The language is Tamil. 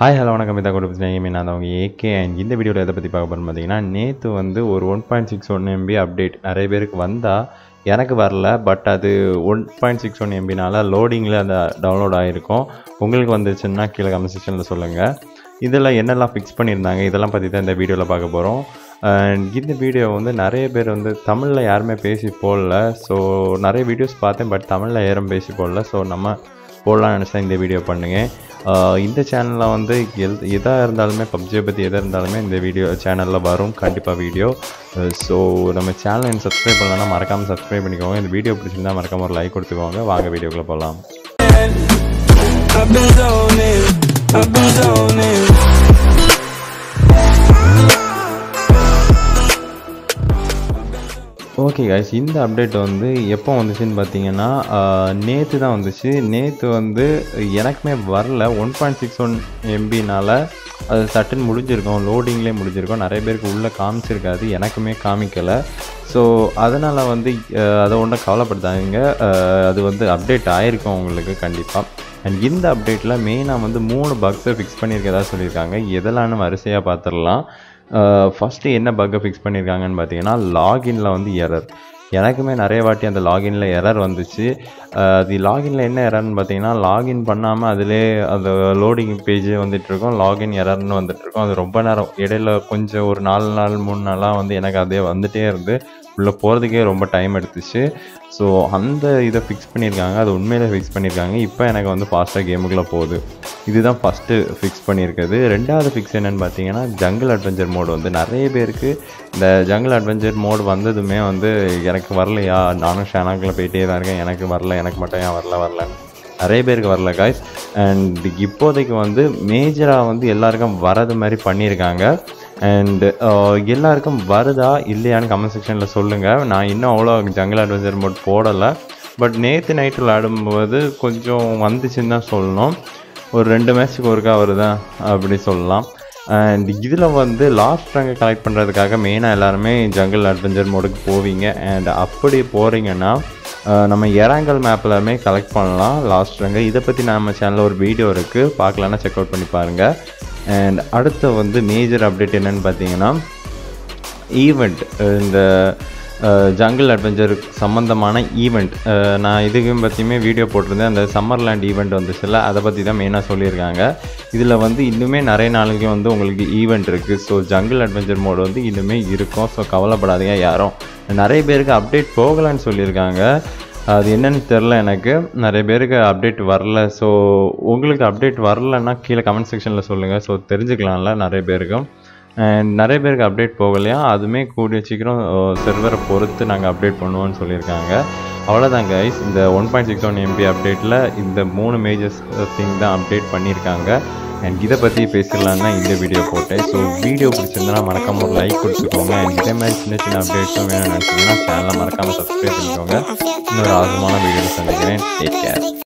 ஹாய் ஹலோ வணக்கம் இதாக கூட பற்றி நான் அவங்க ஏகே அண்ட் இந்த வீடியோவில் எதை பற்றி பார்க்க போகிறோம் பார்த்தீங்கன்னா நேற்று வந்து ஒரு one point six one MB update நிறைய பேருக்கு வந்தால் எனக்கு வரல பட் அது ஒன் பாயிண்ட் சிக்ஸ் ஒன் எம்பினால லோடிங்கில் அந்த டவுன்லோட் ஆகிருக்கும் உங்களுக்கு வந்துச்சுன்னா கீழே கமெண்ட் செக்ஷனில் சொல்லுங்கள் இதில் என்னெல்லாம் ஃபிக்ஸ் பண்ணியிருந்தாங்க இதெல்லாம் பற்றி தான் இந்த வீடியோவில் பார்க்க போகிறோம் அண்ட் இந்த வீடியோ வந்து நிறைய பேர் வந்து தமிழில் யாருமே பேசி போடல ஸோ நிறைய வீடியோஸ் பார்த்தேன் பட் தமிழில் யாரும் பேசி போடல ஸோ நம்ம போடலாம்னு நினச்சா இந்த வீடியோ பண்ணுங்க ஆஹ் இந்த சேனலில் வந்து எல் எதாக இருந்தாலுமே பப்ஜியை பற்றி எதாக இருந்தாலுமே இந்த வீடியோ சேனலில் வரும் கண்டிப்பாக வீடியோ ஸோ நம்ம சேனலை சப்ஸ்கிரைப் பண்ணலன்னா மறக்காமல் சப்ஸ்கிரைப் பண்ணிக்கோங்க இந்த வீடியோ பிடிச்சிருந்தா மறக்காம ஒரு லைக் கொடுத்துக்கோங்க வாங்க வீடியோக்குள்ளே போகலாம் I've been zoning, I've been zoning. Okay guys இந்த அப்டேட் வந்து எப்போ வந்துச்சுன்னு பார்த்தீங்கன்னா நேற்று தான் வந்துச்சு நேற்று வந்து எனக்குமே வரல ஒன் பாயிண்ட் சிக்ஸ் ஒன் எம்பினால் அது சட்டுன்னு முடிஞ்சிருக்கும் லோடிங்லேயே முடிஞ்சிருக்கும் நிறைய பேருக்கு உள்ளே காமிச்சிருக்காது எனக்குமே காமிக்கலை ஸோ அதனால் வந்து அஹ், அதை ஒன்றும் கவலைப்படுத்தாதீங்க அஹ், அது வந்து அப்டேட் ஆயிருக்கும் உங்களுக்கு கண்டிப்பாக அண்ட் இந்த அப்டேட்டில் மெயினாக வந்து மூணு பக்ஸை ஃபிக்ஸ் பண்ணியிருக்கதா சொல்லியிருக்காங்க எதெல்லாம்னு வரிசையாக பார்த்துடலாம் ஃபஸ்ட்டு என்ன பக்கை ஃபிக்ஸ் பண்ணியிருக்காங்கன்னு பார்த்தீங்கன்னா லாகின்ல வந்து எரர் எனக்குமே நிறைய வாட்டி அந்த லாகின்ல எரர் வந்துச்சு அஹ் அது லாகின்ல என்ன எரர்னு பார்த்தீங்கன்னா லாகின் பண்ணாமல் அதிலே அந்த லோடிங் பேஜே வந்துட்டு இருக்கும் லாகின் எரர்னு வந்துட்டு இருக்கும் அது ரொம்ப நேரம் இடையில கொஞ்சம் ஒரு நாலு நாள் மூணு நாளாக வந்து எனக்கு அதே வந்துட்டே இருந்து உள்ளே போகிறதுக்கே ரொம்ப டைம் எடுத்துச்சு ஸோ அந்த இதை ஃபிக்ஸ் பண்ணியிருக்காங்க அது உண்மையிலே ஃபிக்ஸ் பண்ணியிருக்காங்க இப்போ எனக்கு வந்து ஃபாஸ்ட்டாக கேமுக்குள்ளே போகுது இதுதான் ஃபஸ்ட்டு ஃபிக்ஸ் பண்ணியிருக்கிறது ரெண்டாவது ஃபிக்ஸ் என்னென்னு பார்த்தீங்கன்னா ஜங்கிள் அட்வென்ச்சர் மோடு வந்து நிறைய பேருக்கு இந்த ஜங்கிள் அட்வென்ச்சர் மோடு வந்ததுமே வந்து எனக்கு வரலையா நானும் ஷேனாக்கில் போயிட்டே தான் இருக்கேன் எனக்கு வரல எனக்கு மட்டும் ஏன் வரல வரலன்னு நிறைய பேருக்கு வரல காய்ஸ் அண்ட் இப்போதைக்கு வந்து மேஜராக வந்து எல்லாருக்கும் வரது மாதிரி பண்ணியிருக்காங்க அண்டு எல்லாருக்கும் வருதா இல்லையான்னு கமெண்ட் செக்ஷனில் சொல்லுங்கள் நான் இன்னும் அவ்வளோ ஜங்கிள் அட்வென்ச்சர் மோட் போடலை பட் நேற்று நைட்டு விளையாடும்போது கொஞ்சம் வந்துச்சுன்னு தான் சொல்லணும் ஒரு ரெண்டு மேட்ச்சுக்கு ஒருக்கா வருதா அப்படி சொல்லலாம் அண்ட் இதில் வந்து லாஸ்ட் ரேங்கை கலெக்ட் பண்ணுறதுக்காக மெயினாக எல்லாருமே ஜங்கிள் அட்வென்ச்சர் மோடுக்கு போவீங்க அண்ட் அப்படி போகிறீங்கன்னா அஹ், நம்ம எராங்கல் மேப்லாமே கலெக்ட் பண்ணலாம் லாஸ்ட் ரேங்கை இதை பற்றி நம்ம சேனலில் ஒரு வீடியோ இருக்குது பார்க்கலன்னா செக் அவுட் பண்ணி பாருங்கள் அண்ட் அடுத்து வந்து மேஜர் அப்டேட் என்னன்னு பார்த்தீங்கன்னா ஈவெண்ட் இந்த ஜங்கிள் அட்வென்ச்சர் சம்மந்தமான ஈவெண்ட் நான் இதுக்கும் பற்றியுமே வீடியோ போட்டிருந்தேன் அந்த சம்மர்லேண்ட் ஈவெண்ட் வந்துச்சுல்ல அதை பற்றி தான் மெயினாக சொல்லியிருக்காங்க இதில் வந்து இன்னுமே நிறைய நாளைக்கு வந்து உங்களுக்கு ஈவெண்ட் இருக்குது ஸோ ஜங்கிள் அட்வென்ச்சர் மோடு வந்து இன்னுமே இருக்கும் ஸோ கவலைப்படாதீங்க யாரும் நிறைய பேருக்கு அப்டேட் போகலான்னு சொல்லியிருக்காங்க அது என்னன்னு தெரில எனக்கு நிறைய பேருக்கு அப்டேட் வரல ஸோ உங்களுக்கு அப்டேட் வரலன்னா கீழே கமெண்ட் செக்ஷனில் சொல்லுங்கள் ஸோ தெரிஞ்சுக்கலாம்ல நிறைய பேருக்கும் அண்ட் நிறைய பேருக்கு அப்டேட் போகலையா அதுவுமே கூடிய சீக்கிரம் சர்வரை பொறுத்து நாங்கள் அப்டேட் பண்ணுவோம்னு சொல்லியிருக்காங்க அவ்வளோதான் கைஸ் இந்த one point six one MB அப்டேட்டில் இந்த மூணு மேஜர்ஸ் திங் தான் அப்டேட் பண்ணியிருக்காங்க அண்ட் இதை பற்றி பேசிடலான்னு தான் இந்த வீடியோ போட்டேன் ஸோ வீடியோ பிடிச்சிருந்தா மறக்காம ஒரு லைக் கொடுத்துக்கோங்க அண்ட் இதே மாதிரி சின்ன சின்ன அப்டேட்ஸும் வேணும்னு நினச்சிங்கன்னா சேனலை மறக்காமல் சப்ஸ்கிரைப் பண்ணிக்கோங்க இன்னொரு ஆர்வமான வீடியோ சந்திக்கிறேன் டேக் கேர்